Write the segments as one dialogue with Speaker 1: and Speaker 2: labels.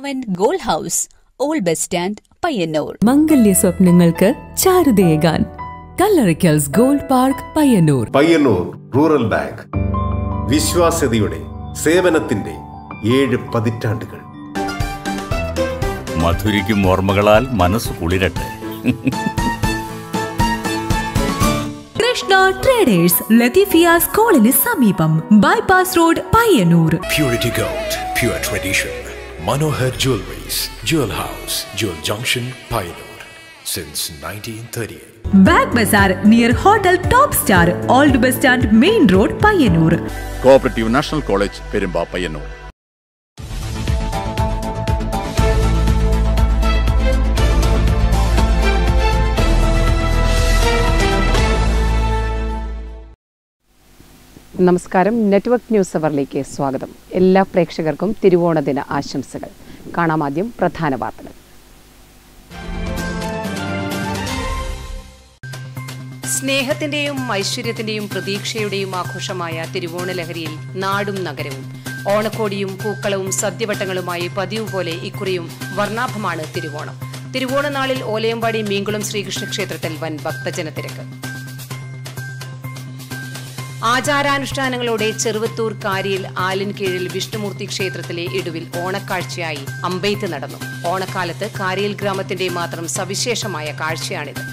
Speaker 1: പവൻ gold house old bus stand Payyanur
Speaker 2: മംഗല്യ സ്വപ്നങ്ങൾക്ക് ചാരുതയേകാൻ Kallarickals gold park Payyanur
Speaker 3: Payyanur rural bank വിശ്വാസ്യതയുടെ സേവനത്തിന്റെ ഏഴ് പതിറ്റാണ്ടുകൾ
Speaker 4: മധുരിക്കും ഓർമ്മകളാൽ മനസ്സ് കുളിരട്ടെ
Speaker 2: കൃഷ്ണ ട്രേഡേഴ്സ് ലത്തീഫിയ സ്കൂളിന് സമീപം bypass road Payyanur
Speaker 5: Purity Gold, pure tradition. Manohar Jewelries, Jewel House, Jewel Junction, Pioneer. Since 1938.
Speaker 2: Bag bazaar near hotel top star old bus stand main road Payyanur
Speaker 6: cooperative national college Perumba Payyanur
Speaker 7: നമസ്കാരം network news അവറിലേക്ക് സ്വാഗതം എല്ലാ പ്രേക്ഷകർക്കും തിരുവോണദിന ആശംസകൾ കാണാം ആദ്യം പ്രധാന വാർത്തകൾ സ്നേഹത്തിന്റെയും ഐശ്വര്യത്തിന്റെയും പ്രതീക്ഷയുടെയും ആഘോഷമായ തിരുവോണ ലഹരിയിൽ നാടും നഗരവും ഓണക്കോടിയും പൂക്കളവും സദ്യവട്ടങ്ങളുമായി പതിവ് പോലെ ഇക്കുറിയും വർണ്ണാഭമാണ് തിരുവോണം തിരുവോണനാളിൽ ഓലയമ്പാടി മീങ്കുളം ശ്രീകൃഷ്ണ ക്ഷേത്രത്തിൽ വൻ ഭക്തജനത്തിരക്ക് ആചാരാനുഷ്ഠാനങ്ങളോടെ ചെറുവത്തൂർ കാരിയിൽ ആലിൻ കീഴിൽ വിഷ്ണുമൂർത്തി ക്ഷേത്രത്തിലെ ഇടുവിൽ ഓണക്കാഴ്ചയായി അമ്പെയ്ത്ത് നടന്നു ഓണക്കാലത്ത് കാരിയിൽ ഗ്രാമത്തിന്റെ മാത്രം സവിശേഷമായ കാഴ്ചയാണിത്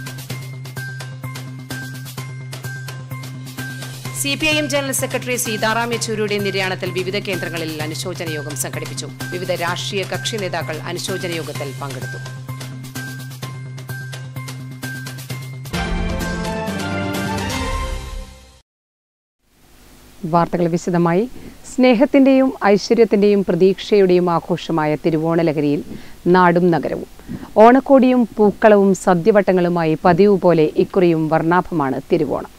Speaker 7: C P I M general secretary Sitaram യെച്ചൂരിയുടെ നിര്യാണത്തിൽ വിവിധ കേന്ദ്രങ്ങളിൽ അനുശോചന യോഗം സംഘടിപ്പിച്ചു വിവിധ രാഷ്ട്രീയ കക്ഷി നേതാക്കൾ അനുശോചന യോഗത്തിൽ പങ്കെടുത്തു വാർത്തകൾ വിശദമായി സ്നേഹത്തിന്റെയും ഐശ്വര്യത്തിന്റെയും പ്രതീക്ഷയുടെയും ആഘോഷമായ തിരുവോണ ലഹരിയിൽ നാടും നഗരവും ഓണക്കോടിയും പൂക്കളവും സദ്യവട്ടങ്ങളുമായി പതിവ് പോലെ ഇക്കുറിയും വർണ്ണാഭമാണ് തിരുവോണം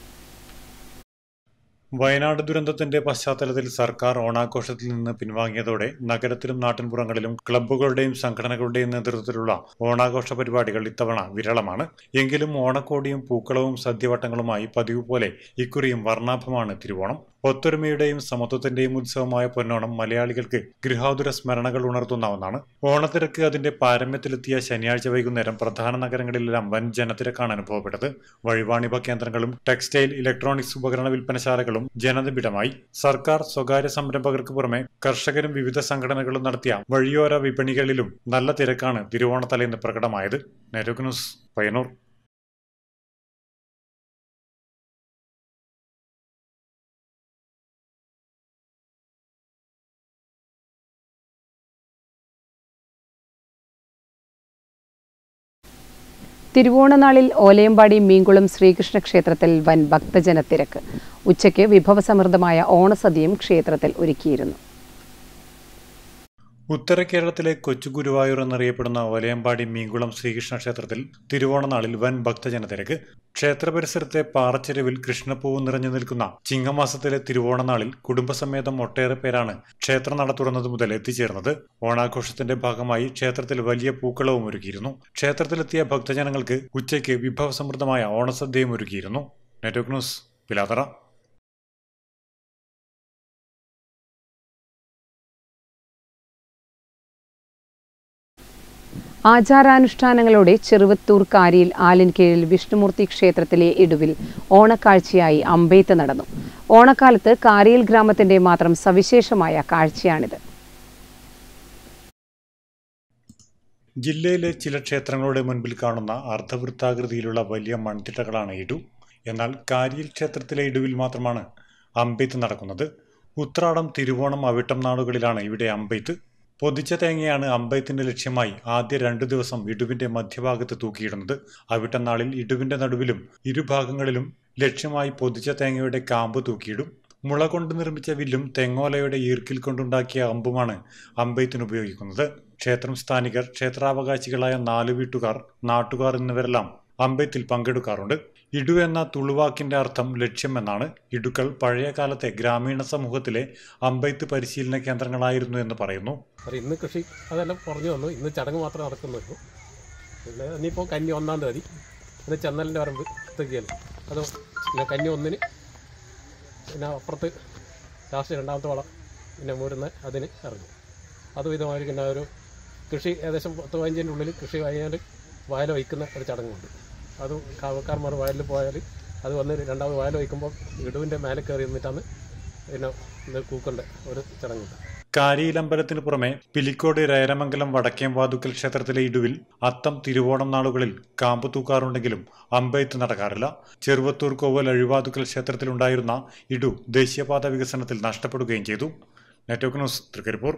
Speaker 8: വയനാട് ദുരന്തത്തിന്റെ പശ്ചാത്തലത്തിൽ സർക്കാർ ഓണാഘോഷത്തിൽ നിന്ന് പിൻവാങ്ങിയതോടെ നഗരത്തിലും നാട്ടിൻപുറങ്ങളിലും ക്ലബ്ബുകളുടെയും സംഘടനകളുടെയും നേതൃത്വത്തിലുള്ള ഓണാഘോഷ പരിപാടികൾ ഇത്തവണ വിരളമാണ് എങ്കിലും ഓണക്കോടിയും പൂക്കളവും സദ്യവട്ടങ്ങളുമായി പതിവ് പോലെ ഇക്കുറിയും വർണ്ണാഭമാണ് തിരുവോണം ഒത്തൊരുമയുടെയും സമത്വത്തിന്റെയും ഉത്സവമായ പൊന്നോണം മലയാളികൾക്ക് ഗൃഹാതുര സ്മരണകൾ ഉണർത്തുന്ന ഒന്നാണ് ഓണത്തിരക്ക് അതിന്റെ പാരമ്യത്തിലെത്തിയ ശനിയാഴ്ച വൈകുന്നേരം പ്രധാന നഗരങ്ങളിലെല്ലാം വൻ ജനത്തിരക്കാണ് അനുഭവപ്പെട്ടത് വഴിവാണിഭ കേന്ദ്രങ്ങളും ടെക്സ്റ്റൈൽ ഇലക്ട്രോണിക്സ് ഉപകരണ വിൽപ്പനശാലകളും ജനനിബിഡമായി സർക്കാർ സ്വകാര്യ സംരംഭകർക്ക് പുറമെ കർഷകരും വിവിധ സംഘടനകളും നടത്തിയ വഴിയോര വിപണികളിലും നല്ല തിരക്കാണ് തിരുവോണത്തലേന്ന് പ്രകടമായത് നെറ്റ്വർക്ക് ന്യൂസ് പയ്യന്നൂർ
Speaker 7: തിരുവോണനാളിൽ ഓലയമ്പാടി മീങ്കുളം ശ്രീകൃഷ്ണ ക്ഷേത്രത്തിൽ വൻ ഭക്തജന തിരക്ക് ഉച്ചയ്ക്ക് വിഭവസമൃദ്ധമായ ഓണസദ്യയും ക്ഷേത്രത്തിൽ ഒരുക്കിയിരുന്നു
Speaker 8: ഉത്തര കേരളത്തിലെ കൊച്ചു ഗുരുവായൂർ എന്നറിയപ്പെടുന്ന ഓലയമ്പാടി മീങ്കുളം ശ്രീകൃഷ്ണ ക്ഷേത്രത്തിൽ തിരുവോണനാളിൽ വൻ ഭക്തജന തിരക്ക് ക്ഷേത്ര പരിസരത്തെ പാറച്ചെരുവിൽ കൃഷ്ണപ്പൂവ് നിറഞ്ഞു നിൽക്കുന്ന ചിങ്ങമാസത്തിലെ തിരുവോണനാളിൽ കുടുംബസമേതം ഒട്ടേറെ പേരാണ് ക്ഷേത്ര നട തുറന്നത് മുതൽ എത്തിച്ചേർന്നത് ഓണാഘോഷത്തിന്റെ ഭാഗമായി ക്ഷേത്രത്തിൽ വലിയ പൂക്കളവും ഒരുക്കിയിരുന്നു ക്ഷേത്രത്തിലെത്തിയ ഭക്തജനങ്ങൾക്ക് ഉച്ചയ്ക്ക് വിഭവസമൃദ്ധമായ ഓണസദ്യയും ഒരുക്കിയിരുന്നു നെറ്റ്വർക്ക് ന്യൂസ് പിലാതറ
Speaker 7: ആചാരാനുഷ്ഠാനങ്ങളോടെ ചെറുവത്തൂർ കാരിയിൽ ആലിൻ കീഴിൽ വിഷ്ണുമൂർത്തി ക്ഷേത്രത്തിലെ ഇടുവിൽ ഓണക്കാഴ്ചയായി അമ്പെയ്ത്ത് നടന്നു ഓണക്കാലത്ത് കാരിയിൽ ഗ്രാമത്തിന്റെ മാത്രം സവിശേഷമായ കാഴ്ചയാണിത്
Speaker 8: ജില്ലയിലെ ചില ക്ഷേത്രങ്ങളുടെ മുൻപിൽ കാണുന്ന അർദ്ധവൃത്താകൃതിയിലുള്ള വലിയ മൺതിട്ടകളാണ് ഇടു എന്നാൽ കാരിയിൽ ക്ഷേത്രത്തിലെ ഇടുവിൽ മാത്രമാണ് അമ്പെയ്ത്ത് നടക്കുന്നത് ഉത്രാടം തിരുവോണം അവിട്ടം നാളുകളിലാണ് ഇവിടെ അമ്പെയ്ത്ത് പൊതിച്ച തേങ്ങയാണ് അമ്പയത്തിന്റെ ലക്ഷ്യമായി ആദ്യ രണ്ടു ദിവസം ഇടുവിന്റെ മധ്യഭാഗത്ത് തൂക്കിയിടുന്നത് അവിട്ടം നാളിൽ ഇടുവിന്റെ നടുവിലും ഇരുഭാഗങ്ങളിലും ലക്ഷ്യമായി പൊതിച്ച തേങ്ങയുടെ കാമ്പ് തൂക്കിയിടും മുള കൊണ്ട് നിർമ്മിച്ച വില്ലും തെങ്ങോലയുടെ ഈർക്കിൽ കൊണ്ടുണ്ടാക്കിയ അമ്പുമാണ് അമ്പയത്തിന് ഉപയോഗിക്കുന്നത് ക്ഷേത്രം സ്ഥാനികർ ക്ഷേത്രാവകാശികളായ നാലു വീട്ടുകാർ നാട്ടുകാർ എന്നിവരെല്ലാം അമ്പയത്തിൽ പങ്കെടുക്കാറുണ്ട് ഇടു എന്ന തുളുവാക്കിന്റെ അർത്ഥം ലക്ഷ്യം എന്നാണ് ഇടുക്കൾ പഴയ കാലത്തെ ഗ്രാമീണ സമൂഹത്തിലെ അമ്പയത്ത് പരിശീലന കേന്ദ്രങ്ങളായിരുന്നു എന്ന് പറയുന്നു
Speaker 9: അത് ഇന്ന് കൃഷി അതെല്ലാം കുറഞ്ഞു വന്നു ഇന്ന് ചടങ്ങ് മാത്രമേ നടക്കുന്നുള്ളൂ പിന്നെ ഇനിയിപ്പോൾ കന്നി ഒന്നാം തീയതി ഇന്ന് ചെന്നലിൻ്റെ വരമ്പ് തെക്കിയല്ലോ അത് പിന്നെ കന്നി ഒന്നിന് പിന്നെ അപ്പുറത്ത് ലാസ്റ്റ് രണ്ടാമത്തെ വളം പിന്നെ മൂരുന്ന അതിന് ഇറങ്ങും അതും ഇതുമാതിരി പിന്നെ ഒരു കൃഷി ഏകദേശം പത്ത് പതിനഞ്ചിൻ്റെ ഉള്ളിൽ കൃഷി കഴിഞ്ഞാൽ വയൽ വയ്ക്കുന്ന ഒരു ചടങ്ങുണ്ട് അതും കാവക്കാർമാർ വയലിൽ പോയാൽ അത് വന്ന് രണ്ടാമത് വയൽ വയ്ക്കുമ്പോൾ ഇടുവിൻ്റെ മേലെ കയറി നിന്നിട്ടാണ് പിന്നെ ഇത് കൂക്കേണ്ട ഒരു ചടങ്ങുണ്ട്
Speaker 8: കാരിയിലമ്പലത്തിന് പുറമെ പിലിക്കോട് രേരമംഗലം വടക്കേംവാതുക്കൽ ക്ഷേത്രത്തിലെ ഇടുവിൽ അത്തം തിരുവോണം നാളുകളിൽ കാമ്പ് തൂക്കാറുണ്ടെങ്കിലും അമ്പെയ്ത്ത് നടക്കാറില്ല ചെറുവത്തൂർ കോവൽ അഴിവാതുക്കൽ ക്ഷേത്രത്തിലുണ്ടായിരുന്ന ഇടു ദേശീയപാത വികസനത്തിൽ നഷ്ടപ്പെടുകയും ചെയ്തു network news Trikaripur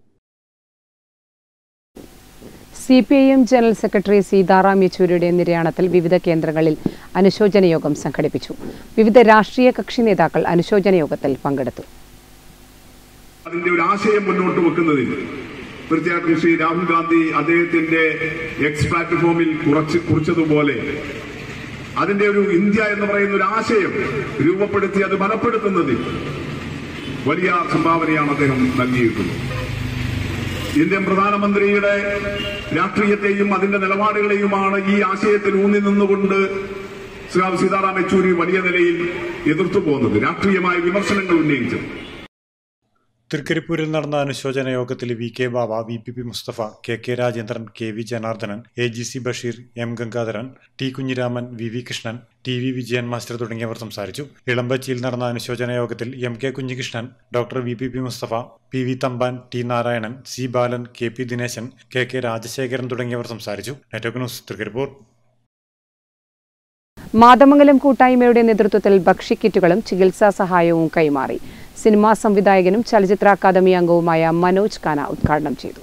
Speaker 7: C P I M general secretary Sitaram യെച്ചൂരിയുടെ നിര്യാണത്തിൽ വിവിധ കേന്ദ്രങ്ങളിൽ അനുശോചന യോഗം സംഘടിപ്പിച്ചു വിവിധ രാഷ്ട്രീയ കക്ഷി നേതാക്കൾ അനുശോചന യോഗത്തിൽ പങ്കെടുത്തു
Speaker 10: അതിന്റെ ഒരു ആശയം മുന്നോട്ട് വെക്കുന്നതിൽ തീർച്ചയായിട്ടും ശ്രീ രാഹുൽ ഗാന്ധി അദ്ദേഹത്തിന്റെ എക്സ് പ്ലാറ്റ്ഫോമിൽ കുറച്ച് കുറിച്ചതുപോലെ അതിന്റെ ഒരു ഇന്ത്യ എന്ന് പറയുന്ന ഒരു ആശയം രൂപപ്പെടുത്തി അത് ബലപ്പെടുത്തുന്നതിൽ വലിയ സംഭാവനയാണ് അദ്ദേഹം നൽകിയിട്ടുള്ളത് ഇന്ത്യൻ പ്രധാനമന്ത്രിയുടെ രാഷ്ട്രീയത്തെയും അതിന്റെ നിലപാടുകളെയുമാണ് ഈ ആശയത്തിൽ ഊന്നി നിന്നുകൊണ്ട് ശ്രീ സീതാറാം യെച്ചൂരി വലിയ നിലയിൽ എതിർത്തു പോകുന്നത് രാഷ്ട്രീയമായ വിമർശനങ്ങൾ ഉന്നയിച്ചത്
Speaker 8: തൃക്കരിപ്പൂരിൽ നടന്ന അനുശോചന യോഗത്തിൽ V K Baba V P P Musthafa K K Rajendran K V Janardhanan A G C Basheer M Gangadharan T Kunhiraman V V Krishnan T V Vijayan master തുടങ്ങിയവർ സംസാരിച്ചു ഇളമ്പച്ചിയിൽ നടന്ന അനുശോചന യോഗത്തിൽ M K Kunhikrishnan doctor V P P Musthafa P V Thampan T Narayanan C Balan K P Dineshan K K Rajasekharan തുടങ്ങിയവർ സംസാരിച്ചു network news Trikaripur
Speaker 7: Mathamangalam കൂട്ടായ്മയുടെ നേതൃത്വത്തിൽ ഭക്ഷ്യക്കിറ്റുകളും ചികിത്സാ സഹായവും കൈമാറി സിനിമാ സംവിധായകനും ചലച്ചിത്ര അക്കാദമി അംഗവുമായ മനോജ് ഖാന ഉദ്ഘാടനം ചെയ്തു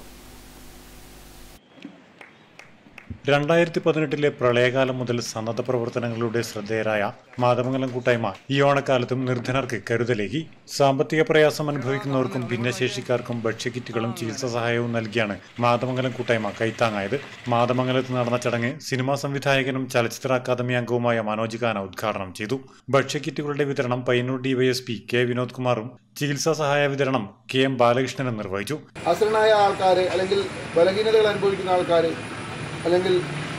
Speaker 8: രണ്ടായിരത്തി പതിനെട്ടിലെ പ്രളയകാലം മുതൽ സന്നദ്ധ പ്രവർത്തനങ്ങളുടെ ശ്രദ്ധേയരായ മാതമംഗലം കൂട്ടായ്മ ഈ ഓണക്കാലത്തും നിർധനർക്ക് കരുതലേകി സാമ്പത്തിക പ്രയാസം അനുഭവിക്കുന്നവർക്കും ഭിന്നശേഷിക്കാർക്കും ഭക്ഷ്യക്കിറ്റുകളും ചികിത്സാ സഹായവും നൽകിയാണ് മാതമംഗലം കൂട്ടായ്മ കൈത്താങ്ങായത് മാതമംഗലത്ത് നടന്ന ചടങ്ങ് സിനിമാ സംവിധായകനും ചലച്ചിത്ര അക്കാദമി അംഗവുമായ മനോജ് ഖാന ഉദ്ഘാടനം ചെയ്തു ഭക്ഷ്യക്കിറ്റുകളുടെ വിതരണം പയ്യന്നൂർ ഡിവൈഎസ്പി കെ വിനോദ് കുമാറും ചികിത്സാ സഹായ വിതരണം കെ എം ബാലകൃഷ്ണനും നിർവഹിച്ചു
Speaker 11: അസുരനായ ആൾക്കാർ അല്ലെങ്കിൽ ബലഹീനതകൾ അനുഭവിക്കുന്ന ആൾക്കാർ അല്ലെങ്കിൽ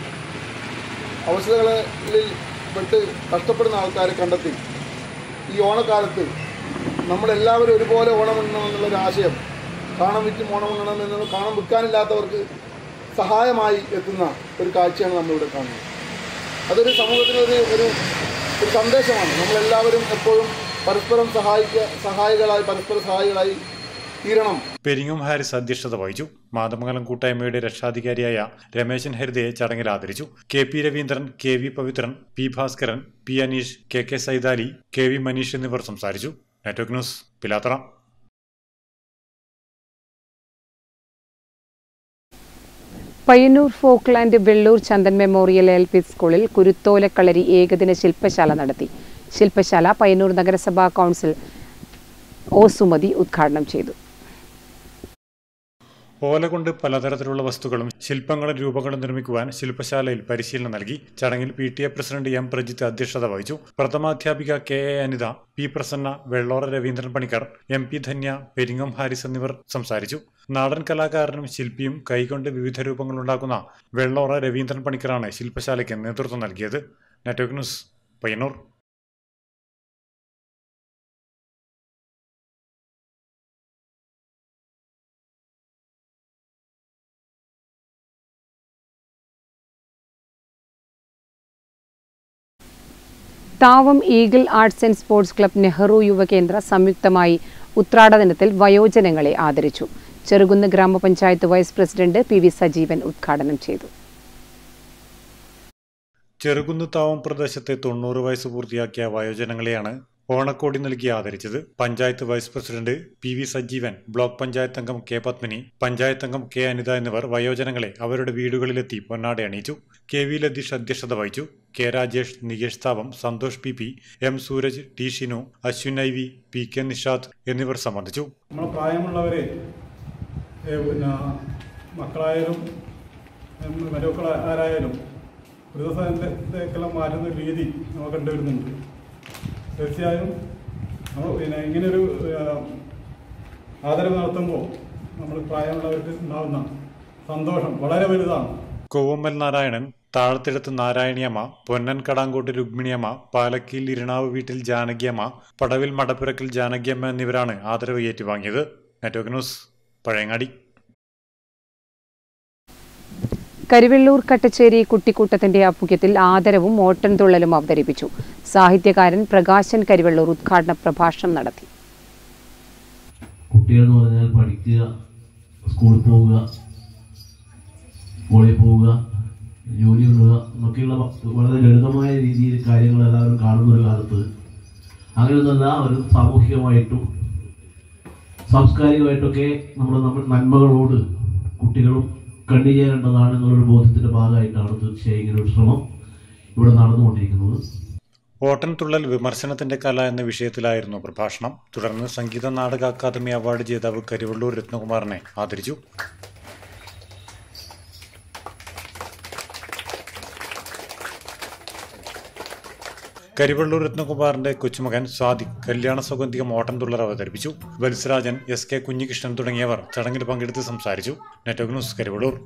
Speaker 11: അവസ്ഥകളിൽ പെട്ട് കഷ്ടപ്പെടുന്ന ആൾക്കാരെ കണ്ടെത്തി ഈ ഓണക്കാലത്ത് നമ്മളെല്ലാവരും ഒരുപോലെ ഓണം എന്നുള്ളൊരു ആശയം കാണം വിറ്റും ഓണം ഉണ്ണണം എന്നത് കാണം വിൽക്കാനില്ലാത്തവർക്ക് സഹായമായി എത്തുന്ന ഒരു കാഴ്ചയാണ് നമ്മളിവിടെ കാണുന്നത് അതൊരു സമൂഹത്തിനൊരു ഒരു ഒരു സന്ദേശമാണ് നമ്മളെല്ലാവരും എപ്പോഴും പരസ്പരം സഹായിക്കുക സഹായികളായി പരസ്പര സഹായികളായി തീരണം
Speaker 8: പെരിങ്ങും ഹാരിസ് അധ്യക്ഷത വഹിച്ചു മാതമംഗലം കൂട്ടായ്മയുടെ രക്ഷാധികാരിയായ രമേശൻ ഹരിതയെ ചടങ്ങിൽ ആദരിച്ചു K P Raveendran K V Pavithran P Bhaskaran P Aneesh K K Saithali K V Maneesh എന്നിവർ സംസാരിച്ചു network news Pilathara
Speaker 7: Payyanur Folkland Vellur Chandan memorial L P സ്കൂളിൽ കുരുത്തോലക്കളരി ഏകദിന ശില്പശാല നടത്തി ശില്പശാല പയ്യന്നൂർ നഗരസഭാ കൗൺസിൽ ഒ സുമതി ഉദ്ഘാടനം ചെയ്തു
Speaker 8: ഓല കൊണ്ട് പലതരത്തിലുള്ള വസ്തുക്കളും ശില്പങ്ങളും രൂപങ്ങളും നിർമ്മിക്കുവാൻ ശില്പശാലയിൽ പരിശീലനം നൽകി ചടങ്ങിൽ P T A president M Prajith അധ്യക്ഷത വഹിച്ചു പ്രഥമാധ്യാപിക K A Anitha P Prasanna Vellora Raveendran Panicker M P Dhanya Peringam Haris എന്നിവർ സംസാരിച്ചു നാടൻ കലാകാരനും ശില്പിയും കൈകൊണ്ട് വിവിധ രൂപങ്ങൾ ഉണ്ടാക്കുന്ന വെള്ളോറ രവീന്ദ്രൻ പണിക്കറാണ് ശില്പശാലയ്ക്ക് നേതൃത്വം നൽകിയത് network news Payyanur
Speaker 7: Thavam eagle arts and sports club Nehru Yuvakendra സംയുക്തമായി ഉത്രാട ദിനത്തിൽ വയോജനങ്ങളെ ആദരിച്ചു Cherukunnu gramapanchayat vice president P V Sajeevan ഉദ്ഘാടനം ചെയ്തു
Speaker 8: ചെറുകുന്ന് താവം പ്രദേശത്തെ തൊണ്ണൂറ് വയസ്സ് പൂർത്തിയാക്കിയ വയോജനങ്ങളെയാണ് ഓണക്കോടി നൽകി ആദരിച്ചത് panchayat vice president P V Sajeevan block panchayat അംഗം കെ പത്മിനി പഞ്ചായത്ത് അംഗം കെ അനിത എന്നിവർ വയോജനങ്ങളെ അവരുടെ വീടുകളിലെത്തി പൊന്നാട അണിയിച്ചു കെ വി ലതീഷ് അധ്യക്ഷത വഹിച്ചു K Rajesh Nikesh Thavam Santhosh P P M Sooraj T Shinu Ashwin I V P K Nishad എന്നിവർ സംബന്ധിച്ചു
Speaker 12: നമ്മളെ പ്രായമുള്ളവരെ ഏ, പിന്നെ മക്കളായാലും ഉം, മരുമക്കളാരായാലും വൃദ്ധസദനത്തേക്കെല്ലാം മാറ്റുന്ന ഒരു രീതി നമ്മൾ കണ്ടുവരുന്നുണ്ട് തീർച്ചയായും നമ്മൾ പിന്നെ ഇങ്ങനൊരു ആ, ആദരവ് നടത്തുമ്പോൾ നമ്മൾ പ്രായമുള്ളവർക്ക് ഉണ്ടാകുന്ന സന്തോഷം വളരെ വലുതാണ്
Speaker 8: കൊവ്വമ്മൽ നാരായണൻ താഴത്തിടത്ത് നാരായണിയമ്മ പൊന്നൻ കടാങ്കോട്ട് രുക്മിണിയമ്മ പാലക്കിൽ ഇരിണാവ് വീട്ടിൽ ജാനകിയമ്മ പടവിൽ മടപ്പുരക്കൽ ജാനകിയമ്മ എന്നിവരാണ് ആദരവ് ഏറ്റുവാങ്ങിയത് നെറ്റ്വർക്ക് ന്യൂസ് പഴയങ്ങാടി
Speaker 7: കരിവെള്ളൂർ കട്ടച്ചേരി കുട്ടിക്കൂട്ടത്തിന്റെ ആഭിമുഖ്യത്തിൽ ആദരവും ഓട്ടൻതുള്ളലും അവതരിപ്പിച്ചു സാഹിത്യകാരൻ പ്രകാശൻ കരിവെള്ളൂർ ഉദ്ഘാടന പ്രഭാഷണം നടത്തി
Speaker 13: കുട്ടികൾ എന്ന് പറഞ്ഞാൽ പഠിക്കുക സ്കൂളിൽ പോവുക സ്കൂളിൽ പോവുക ജോലി ഉള്ളുക എന്നൊക്കെയുള്ള വളരെ ലളിതമായ രീതിയിൽ കാര്യങ്ങൾ എല്ലാവരും കാണുന്ന ഒരു കാലത്ത് അങ്ങനെയൊന്നല്ല ഒരു സാമൂഹികമായിട്ടും സാംസ്കാരികമായിട്ടൊക്കെ നമ്മൾ നമ്മൾ നന്മകളോട് കുട്ടികളും കണ്ടുചേരേണ്ടതാണ് എന്നുള്ളൊരു ബോധത്തിന്റെ ഭാഗമായിട്ടാണ് തീർച്ചയായും ഇങ്ങനെ ഒരു ശ്രമം ഇവിടെ നടന്നുകൊണ്ടിരിക്കുന്നത്
Speaker 8: ഓട്ടൻതുള്ളൽ വിമർശനത്തിന്റെ കല എന്ന വിഷയത്തിലായിരുന്നു പ്രഭാഷണം തുടർന്ന് സംഗീത നാടക അക്കാദമി അവാർഡ് ജേതാവ് കരിവള്ളൂർ രത്നകുമാറിനെ ആദരിച്ചു കരിവള്ളൂർ രത്നകുമാറിന്റെ കൊച്ചുമകൻ സ്വാദിഖ് കല്യാണ സൗഗന്ധികം ഓട്ടൻതുള്ളൽ അവതരിപ്പിച്ചു വത്സരാജൻ എസ് കെ കുഞ്ഞികൃഷ്ണൻ തുടങ്ങിയവർ ചടങ്ങിൽ പങ്കെടുത്ത് സംസാരിച്ചു നെറ്റ്വർക്ക് ന്യൂസ് കരിവള്ളൂർ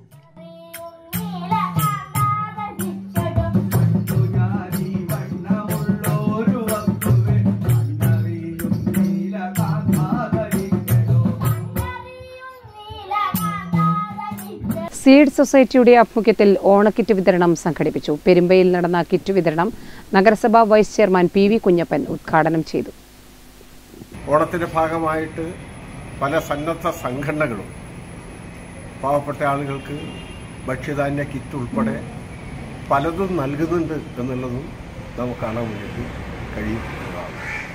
Speaker 7: സീഡ് സൊസൈറ്റിയുടെ ആഭിമുഖ്യത്തിൽ ഓണക്കിറ്റ് വിതരണം സംഘടിപ്പിച്ചു പെരുമ്പയിൽ നടന്ന കിറ്റ് വിതരണം നഗരസഭാ vice chairman P V Kunhappan ഉദ്ഘാടനം ചെയ്തു
Speaker 14: ഓണത്തിന്റെ ഭാഗമായിട്ട് പല സന്നദ്ധ സംഘടനകളും പാവപ്പെട്ട ആളുകൾക്ക് ഭക്ഷ്യധാന്യ കിറ്റ് ഉൾപ്പെടെ പലതും നൽകുന്നുണ്ട് എന്നുള്ളതും നമുക്ക് കാണാൻ വേണ്ടി കഴിയും എന്നതാണ്.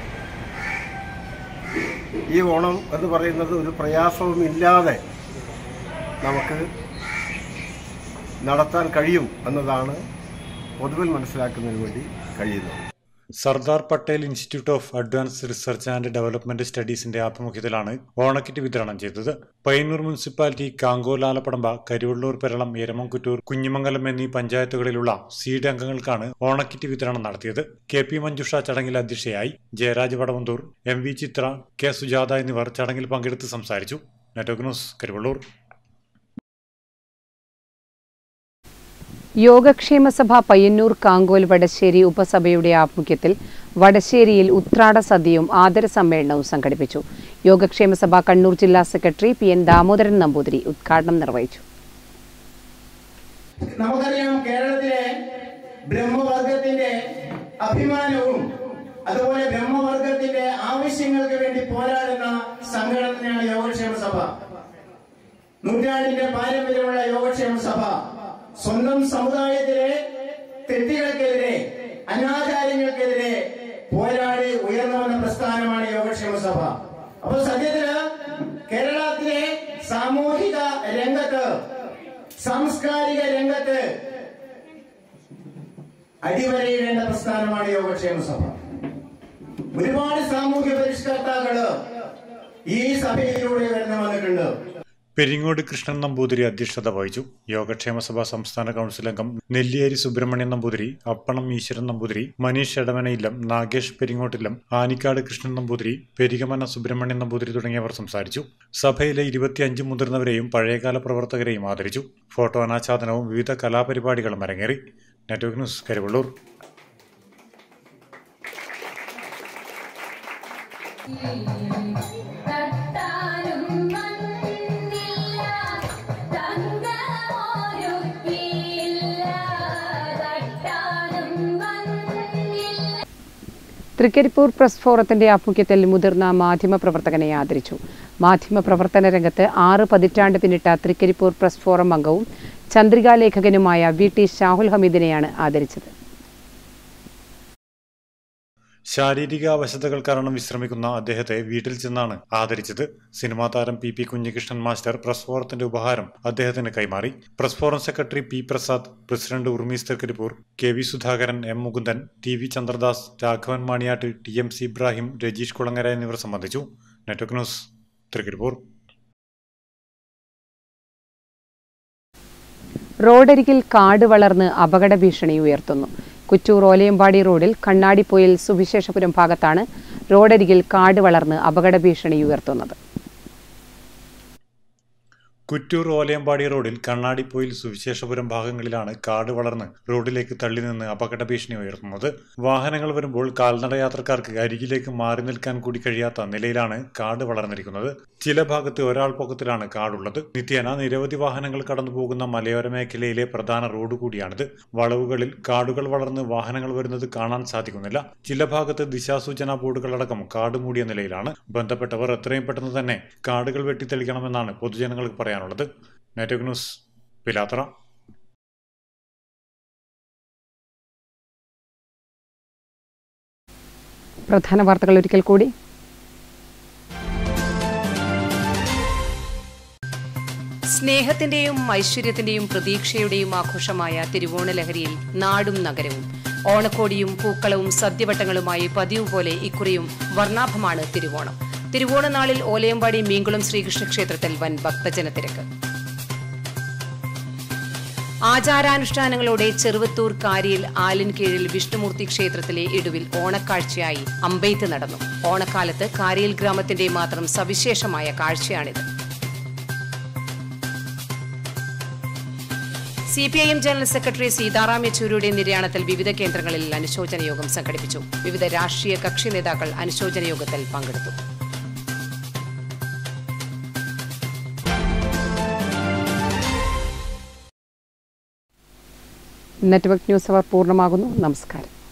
Speaker 14: ഈ ഓണം എന്ന് പറയുന്നത് ഒരു പ്രയാസവും ഇല്ലാതെ നമുക്ക് നടത്താൻ കഴിയും എന്നതാണ് പൊതുവിൽ മനസ്സിലാക്കുന്നതിന് വേണ്ടി കഴിയുന്നത്
Speaker 8: Sardar Patel institute of advanced research and development സ്റ്റഡീസിന്റെ ആഭിമുഖ്യത്തിലാണ് ഓണക്കിറ്റ് വിതരണം ചെയ്തത് പയ്യന്നൂർ മുനിസിപ്പാലിറ്റി കാങ്കോലാലപ്പടമ്പ കരിവള്ളൂർ പെരളം എരമംകുറ്റൂർ കുഞ്ഞിമംഗലം എന്നീ പഞ്ചായത്തുകളിലുള്ള സീഡ് അംഗങ്ങൾക്കാണ് ഓണക്കിറ്റ് വിതരണം നടത്തിയത് കെ പി മഞ്ജുഷ ചടങ്ങിൽ അധ്യക്ഷയായി Jayaraj Vadavanthur M V Chithra K Sujatha എന്നിവർ ചടങ്ങിൽ പങ്കെടുത്ത് സംസാരിച്ചു നെറ്റ്വർക്ക് ന്യൂസ് കരിവള്ളൂർ
Speaker 7: യോഗക്ഷേമ സഭ പയ്യന്നൂർ കാങ്കോൽ വടശ്ശേരി ഉപസഭയുടെ ആഭിമുഖ്യത്തിൽ വടശ്ശേരിയിൽ ഉത്രാട സദ്യയും ആദര സമ്മേളനവും സംഘടിപ്പിച്ചു യോഗക്ഷേമ സഭ കണ്ണൂർ ജില്ലാ secretary P N Damodaran Namboothiri ഉദ്ഘാടനം നിർവഹിച്ചു
Speaker 15: നമുക്കറിയാം കേരളത്തിലെ ബ്രഹ്മവർഗത്തിന്റെ അഭിമാനവും അതുപോലെ ബ്രഹ്മവർഗത്തിന്റെ ആവശ്യങ്ങൾക്ക് വേണ്ടി പോരാടുന്ന സംഘടനയാണ് യോഗക്ഷേമ സഭ നൂറ്റാണ്ടിന്റെ പാരമ്പര്യമുള്ള യോഗക്ഷേമ സഭ സ്വന്തം സമുദായത്തിലെ തെറ്റുകൾക്കെതിരെ അനാചാരങ്ങൾക്കെതിരെ പോരാടി ഉയർന്നു വന്ന പ്രസ്ഥാനമാണ് യോഗക്ഷേമ സഭ അപ്പൊ സത്യത്തില് കേരളത്തിലെ സാമൂഹിക രംഗത്ത് സാംസ്കാരിക രംഗത്ത് അടിവരയിടേണ്ട പ്രസ്ഥാനമാണ് യോഗക്ഷേമ സഭ ഒരുപാട് സാമൂഹ്യ പരിഷ്കർത്താക്കള് ഈ സഭയിലൂടെ വരുന്ന വന്നിട്ടുണ്ട്
Speaker 8: പെരിങ്ങോട് കൃഷ്ണൻ നമ്പൂതിരി അധ്യക്ഷത വഹിച്ചു യോഗക്ഷേമ സഭ സംസ്ഥാന കൗൺസിൽ അംഗം നെല്ലിയേരി സുബ്രഹ്മണ്യൻ നമ്പൂതിരി അപ്പണം ഈശ്വരൻ നമ്പൂതിരി മനീഷ് എടമനയില്ലം നാഗേഷ് പെരിങ്ങോട്ടില്ലം ആനിക്കാട് കൃഷ്ണൻ നമ്പൂതിരി പെരികമന സുബ്രഹ്മണ്യൻ നമ്പൂതിരി തുടങ്ങിയവർ സംസാരിച്ചു സഭയിലെ ഇരുപത്തിയഞ്ച് മുതിർന്നവരെയും പഴയകാല പ്രവർത്തകരെയും ആദരിച്ചു ഫോട്ടോ അനാച്ഛാദനവും വിവിധ കലാപരിപാടികളും അരങ്ങേറി network news Karivellur
Speaker 7: Trikaripur press ഫോറത്തിന്റെ ആഭിമുഖ്യത്തിൽ മുതിർന്ന മാധ്യമപ്രവർത്തകനെ ആദരിച്ചു മാധ്യമപ്രവർത്തന രംഗത്ത് ആറ് പതിറ്റാണ്ട് പിന്നിട്ട തൃക്കരിപ്പൂർ പ്രസ് ഫോറം അംഗവും ചന്ദ്രികാ ലേഖകനുമായ വി ടി ഷാഹുൽ ഹമീദിനെയാണ് ആദരിച്ചത്
Speaker 8: ശാരീരിക അവശതകൾ കാരണം വിശ്രമിക്കുന്ന അദ്ദേഹത്തെ വീട്ടിൽ ചെന്നാണ് ആദരിച്ചത് സിനിമാ താരം P P Kunhikrishnan master press ഫോറത്തിന്റെ ഉപഹാരം അദ്ദേഹത്തിന് കൈമാറി press forum secretary P Prasad president Urmees Trikaripur K V Sudhakaran M Mukundan T V Chandradas Raghavan Maniyat T M C Ibrahim Rajeesh Kulangara എന്നിവർ സംബന്ധിച്ചു നെറ്റ്വർക്ക് ന്യൂസ് തൃക്കരിപ്പൂർ
Speaker 7: റോഡരികിൽ കാട് വളർന്ന് അപകട ഭീഷണി ഉയർത്തുന്നു കുറ്റൂർ ഓലയമ്പാടി റോഡിൽ കണ്ണാടിപ്പൊയിൽ സുവിശേഷപുരം ഭാഗത്താണ് റോഡരികിൽ കാട് വളർന്ന് അപകട ഭീഷണി ഉയർത്തുന്നത്
Speaker 8: കുറ്റൂർ ഓലയമ്പാടി റോഡിൽ കണ്ണാടിപ്പോയിൽ സുവിശേഷപുരം ഭാഗങ്ങളിലാണ് കാട് വളർന്ന് റോഡിലേക്ക് തള്ളി നിന്ന് അപകട ഭീഷണി ഉയർത്തുന്നത് വാഹനങ്ങൾ വരുമ്പോൾ കാൽനട യാത്രക്കാർക്ക് അരികിലേക്ക് മാറി നിൽക്കാൻ കൂടി കഴിയാത്ത നിലയിലാണ് കാട് വളർന്നിരിക്കുന്നത് ചില ഭാഗത്ത് ഒരാൾ പൊക്കത്തിലാണ് കാടുള്ളത് നിത്യേന നിരവധി വാഹനങ്ങൾ കടന്നു പോകുന്ന മലയോര മേഖലയിലെ പ്രധാന റോഡ് കൂടിയാണിത് വളവുകളിൽ കാടുകൾ വളർന്ന് വാഹനങ്ങൾ വരുന്നത് കാണാൻ സാധിക്കുന്നില്ല ചില ഭാഗത്ത് ദിശാസൂചനാ ബോർഡുകളടക്കം കാട് മൂടിയ നിലയിലാണ് ബന്ധപ്പെട്ടവർ എത്രയും പെട്ടെന്ന് തന്നെ കാടുകൾ വെട്ടിത്തെളിക്കണമെന്നാണ് പൊതുജനങ്ങൾക്ക് പറയാനുള്ളത് നെറ്റ്വർക്ക് ന്യൂസ് പിലാത്ര
Speaker 7: പ്രധാന വാർത്തകൾ ഒരിക്കൽ കൂടി
Speaker 16: സ്നേഹത്തിന്റെയും ഐശ്വര്യത്തിന്റെയും പ്രതീക്ഷയുടെയും ആഘോഷമായ തിരുവോണ ലഹരിയിൽ നാടും നഗരവും ഓണക്കോടിയും പൂക്കളവും സദ്യവട്ടങ്ങളുമായി പതിവ് പോലെ ഇക്കുറിയും വർണ്ണാഭമാണ് തിരുവോണം തിരുവോണ നാളിൽ ഓലയമ്പാടി മീങ്കുളം ശ്രീകൃഷ്ണ ക്ഷേത്രത്തിൽ വൻ ഭക്തജനത്തിരക്ക് ആചാരാനുഷ്ഠാനങ്ങളോടെ ചെറുവത്തൂർ കാരിയിൽ ആലിൻ കീഴിൽ വിഷ്ണുമൂർത്തി ക്ഷേത്രത്തിലെ ഇടുവിൽ ഓണക്കാഴ്ചയായി അമ്പെയ്ത്ത് നടന്നു ഓണക്കാലത്ത് കാരിയിൽ ഗ്രാമത്തിന്റെ മാത്രം സവിശേഷമായ കാഴ്ചയാണിത് C P I M general secretary Sitaram യെച്ചൂരിയുടെ നിര്യാണത്തിൽ വിവിധ കേന്ദ്രങ്ങളിൽ അനുശോചന യോഗം സംഘടിപ്പിച്ചു വിവിധ രാഷ്ട്രീയ കക്ഷി നേതാക്കൾ അനുശോചന യോഗത്തിൽ പങ്കെടുത്തു
Speaker 7: നെറ്റ്വർക്ക് ന്യൂസ് അവർ പൂർണ്ണമാകുന്നു നമസ്കാരം